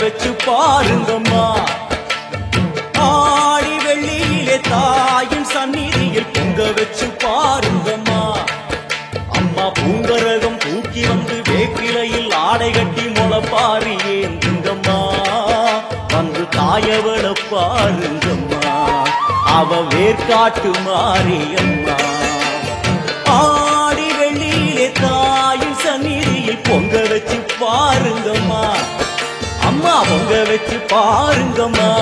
வச்சு பாருங்கம்மா ஆடி வெள்ளியிலே தாயின் சந்நிதியில் பொங்க வச்சு பாருங்கம்மா அம்மா பூங்கரகம் தூக்கி வந்து வேப்பிலையில் ஆடை கட்டி முளப்பாரி ஏந்துங்கம்மா வந்து தாயவள பாருங்கம்மா அவ வேர்க்காட்டு மாரியம்மா ஆடி வெள்ளியிலே தாயின் சந்நிதியில் பொங்க வச்சு பாருங்கம்மா அம்மா பொங்க வச்சு பாருங்கம்மா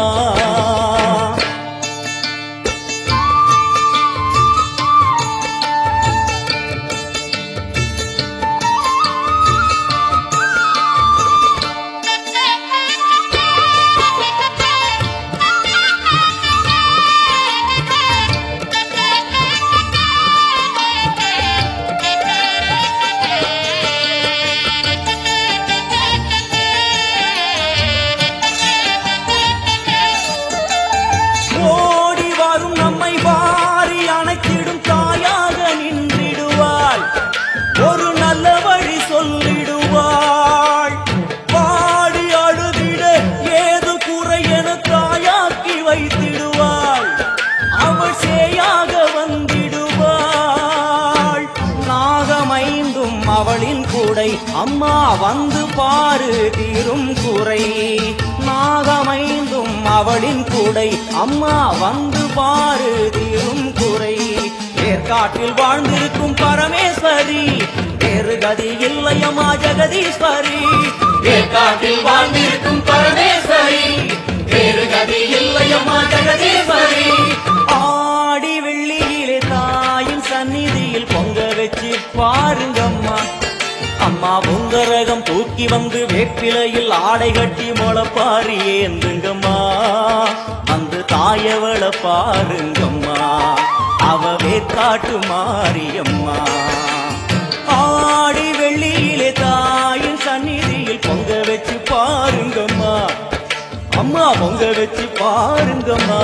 ஓடி வரும் நம்மை வாரி அணைத்திடும் தாயாக நின்றிடுவாள் ஒரு நல்ல வழி சொல்லிடுவாள் பாடி அழுதிட ஏது குறை என தாயாக்கி வைத்திடுவாள் அவள் சேயாக வந்திடுவாள் நாகமைந்தும் அவளின் கூடை அம்மா வந்து பாரு தீரும் குறை நாகமைந்தும் அவளின் கூடை அம்மா வந்து பாரு தீரும் குறை ஏற்காட்டில் வாழ்ந்திருக்கும் பரமேஸ்வரி வேறு கதி இல்லையம்மா ஜெகதீஸ்வரி ஏற்காட்டில் வாழ்ந்திருக்கும் பரமேஸ்வரி வேறு கதி இல்லையம்மா ஜெகதீஸ்வரி ஆடி வெள்ளியிலே தாயின் சந்நிதியில் பொங்க வச்சு பாருங்கம்மா அம்மா பொங்கரகம் தூக்கி வந்து வேப்பிலையில் ஆடை கட்டி முளப்பாரி ஏந்துங்கம்மா வந்து தாயவள பாருங்கம்மா அவ வேற்காட்டு மாரியம்மா ஆடி வெள்ளியிலே தாயின் சந்நிதியில் பொங்க வச்சு பாருங்கம்மா அம்மா பொங்க வச்சு பாருங்கம்மா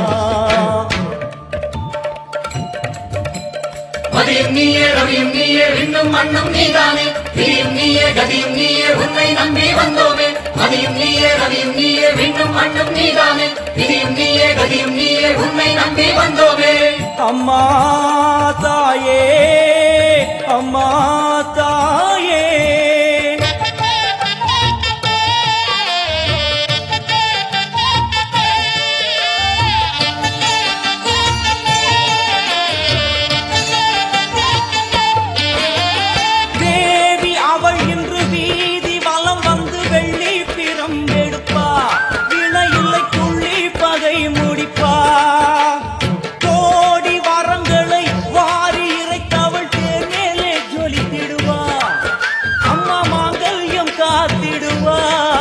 மதியும் நீயே ரவியும் நீயே விண்ணும் மண்ணும் நீதானே விதியும் நீயே கதியும் நீயே உன்னை நம்பி வந்தோமே மதியும் நீயே ரவியும் நீயே விண்ணும் மண்ணும் நீதானே விதியும் நீயே கதியும் நீயே உன்னை நம்பி வந்தோமே அம்மா தாயே அம்மா தாயே தேவி அவள் இன்று வீதி வலம் வந்து வெள்ளி பிரம்பெடுப்பா வினையில்லை துள்ளி பகை முடிப்பா கோடி வரங்களை வாரி இறைத்தவள் தேர் மேலே ஜொலித்திடுவா அம்மா மாங்கல்யம் காத்திடுவா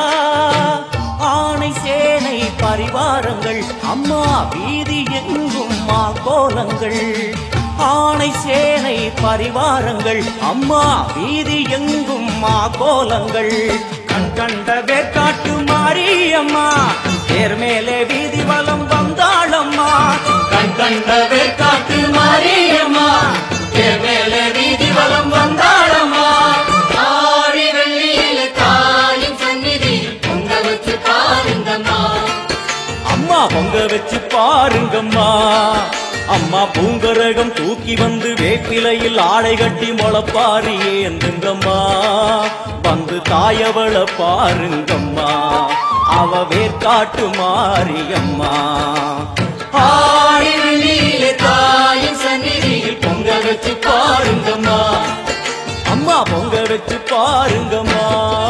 ஆணை சேனை பரிவாரங்கள் அம்மா வீதி எங்கும் மா கோலங்கள் ஆணை சேனை பரிவாரங்கள் அம்மா வீதி எங்கும் மா கோலங்கள் கண் கண்ட வேற்காட்டு மாரியம்மா தேர் மேலே வீதி வலம் வந்தாளம்மா கண் கண்ட வேற்காட்டு மாரியம்மா தேர் மேலே வீதி வலம் வந்தாளம்மா ஆடி வெள்ளியில தாயின் சந்நிதி பொங்க வச்சு பாருங்கம்மா அம்மா பொங்க வச்சு பாருங்கம்மா அம்மா பூங்கரகம் தூக்கி வந்து வேப்பிலையில் ஆடை கட்டி முளப்பாரி ஏந்துங்கம்மா வந்து தாயவள பாருங்கம்மா அவ வேர்க்காட்டு மாரியம்மா ஆடி வெள்ளியில தாயின் சந்நிதியில் பொங்க வச்சு பாருங்கம்மா அம்மா பொங்க வச்சு பாருங்கம்மா